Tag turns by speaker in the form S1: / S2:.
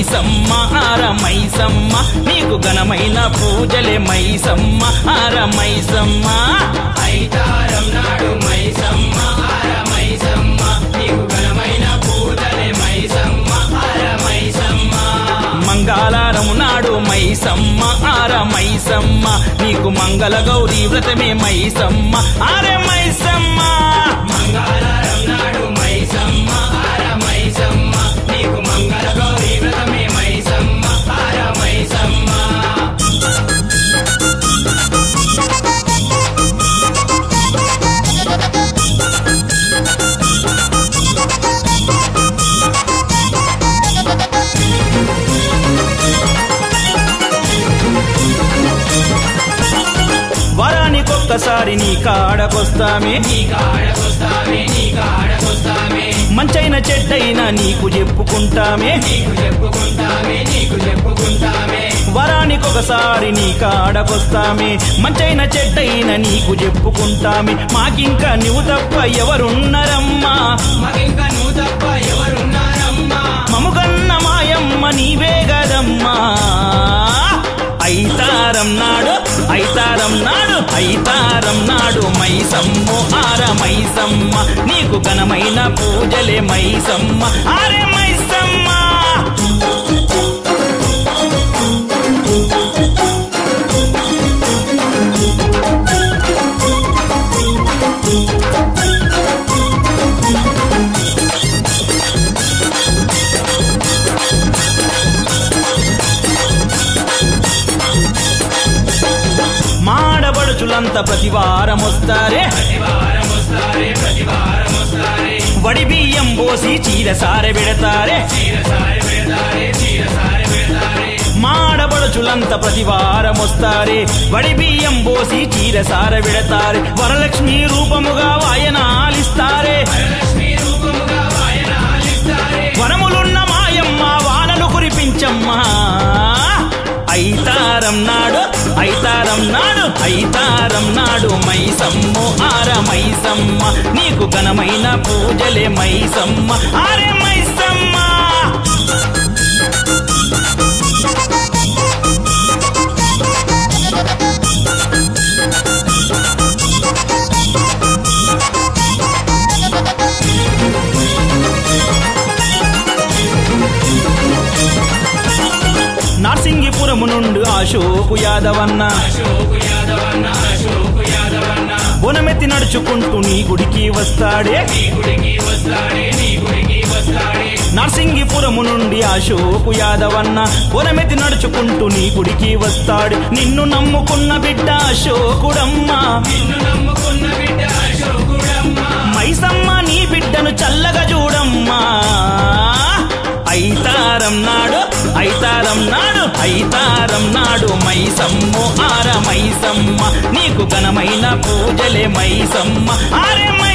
S1: మైసమ్మ ఆర మైసమ్మ నీకు ఘనమైన పూజలే మైసమ్మ ఆర మైసమ్మ
S2: ఐతారం నాడు మైసమ్మ ఆర మైసమ్మ నీకు ఘనమైన పూజలే మైసమ్మ ఆర మైసమ్మ
S1: మంగళారం నాడు మైసమ్మ ఆర మైసమ్మ నీకు మంగళ గౌరీ వ్రతమే మైసమ్మ ఆరే మైసమ్మ
S2: మంగళవారం నాడు మైసమ్మ ఆర మైసమ్మ నీకు మంగళ గౌరీ వ్రతమే మైసమ్మ ఆర మైసమ్మ
S1: వరానికొక్కసారి నీ కాడకొస్తామే
S2: నీ కాడకొస్తామే నీ కాడకొస్తామే
S1: మంచైన చెడ్డైన నీకు చెప్పుకుంటామే
S2: నీకు చెప్పుకుంటామే నీకు చెప్పుకుంటామే
S1: వరానికొకసారి నీ కాడకొస్తామే మంచైన చెడ్డైన నీకు చెప్పుకుంటామే మాకింకా నువ్వు తప్ప ఎవరున్నరమ్మా
S2: మగింక నువ్వు తప్ప ఎవరున్నారమ్మా
S1: మముగన్న మాయమ్మ నీవే గదమ్మా ఐతారం నాడు ఐతారం నాడు ఐతారం నాడు మైసమ్ము ఆర మైసమ్మ నీకు ఘనమైన పూజలే మైసమ్మ ఆరే మైసమ్మ మాడబడుచులంతా ప్రతి వారం వస్తారే
S2: ప్రతివారం వస్తారే ప్రతివారం వస్తారే
S1: వడి బియ్యం పోసి చీర సారె పెడతారే
S2: చీరసారి పెడతారే చీరసారి పెడతారే
S1: మాడబడుచులంతా ప్రతి వారం వస్తారే వడి బియ్యం పోసి చీర సార విడతారే వరలక్ష్మి రూపముగా వాయనాలిస్తారే
S2: వరలక్ష్మి రూపముగా వాయనాలిస్తారే
S1: వనములున్న మాయమ్మ వానలు కురిపించమ్మా ఐతారం నాడు ఐతారం నాడు ఐతారం నాడు మైసమ్ము ఆర మైసమ్మ నీకు ఘనమైన పూజలే మైసమ్మ ఆరే మైసమ్మ నార్సింగిపురము నుండి అశోకు యాదవన్న
S2: అశోకు యాదవన్న అశోకు యాదవన్న
S1: బొనమెత్తి నడుచుకుంటూ నీ గుడికి వస్తాడే
S2: నీ గుడికి వస్తాడే నీ గుడికి వస్తాడే
S1: నర్సింగిపురము నుండి అశోకు యాదవన్న బొనమెత్తి నడుచుకుంటూ నీ గుడికి వస్తాడు నిన్ను నమ్ముకున్న బిడ్డ అశోకుడమ్మా
S2: నిన్ను నమ్ముకున్న బిడ్డ అశోకుడమ్మ
S1: మైసమ్మ నీ బిడ్డను చల్లగా చూడమ్మా ఐతారం నాడు ఐతారం నాడు ఐతారం నాడు మైసమ్ము ఆర మైసమ్మ నీకు ఘనమైన పూజలే మైసమ్మ ఆరే మై